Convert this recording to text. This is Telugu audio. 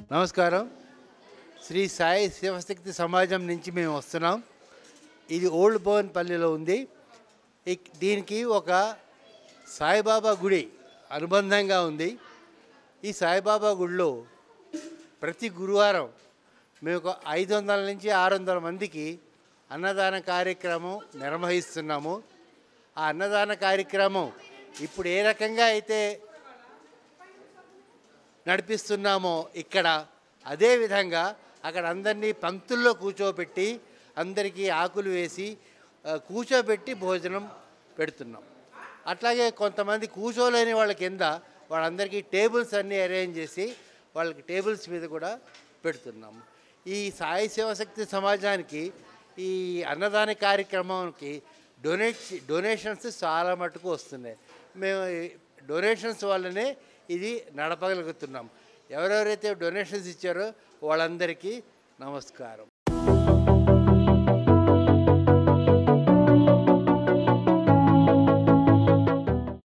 నమస్కారం శ్రీ సాయి శివశక్తి సమాజం నుంచి మేము వస్తున్నాం ఇది ఓల్డ్ భవన్ పల్లిలో ఉంది ఇక్- దీనికి ఒక సాయిబాబా గుడి అనుబంధంగా ఉంది ఈ సాయిబాబా గుడిలో ప్రతి గురువారం మేము ఒక ఐదు వందల నుంచి ఆరు వందల మందికి అన్నదాన కార్యక్రమం నిర్వహిస్తున్నాము ఆ అన్నదాన కార్యక్రమం ఇప్పుడు ఏ రకంగా అయితే నడిపిస్తున్నామో ఇక్కడ అదే విధంగా అక్కడ అందరినీ పంక్తుల్లో కూర్చోబెట్టి అందరికీ ఆకులు వేసి ఆ, కూర్చోబెట్టి భోజనం పెడుతున్నాం అట్లాగే కొంతమంది కూర్చోలేని వాళ్ళ కింద వాళ్ళందరికీ టేబుల్స్ అన్నీ అరేంజ్ చేసి వాళ్ళకి టేబుల్స్ మీద కూడా పెడుతున్నాము ఈ సాయి శివశక్తి సమాజానికి ఈ అన్నదాన కార్యక్రమానికి డొనేట్ డొనేషన్స్ చాలా మటుకు వస్తున్నాయి మేము ఈ డొనేషన్స్ వల్లనే ఇది నడపగలుగుతున్నాం ఎవరెవరైతే డొనేషన్స్ ఇచ్చారో వాళ్ళందరికీ నమస్కారం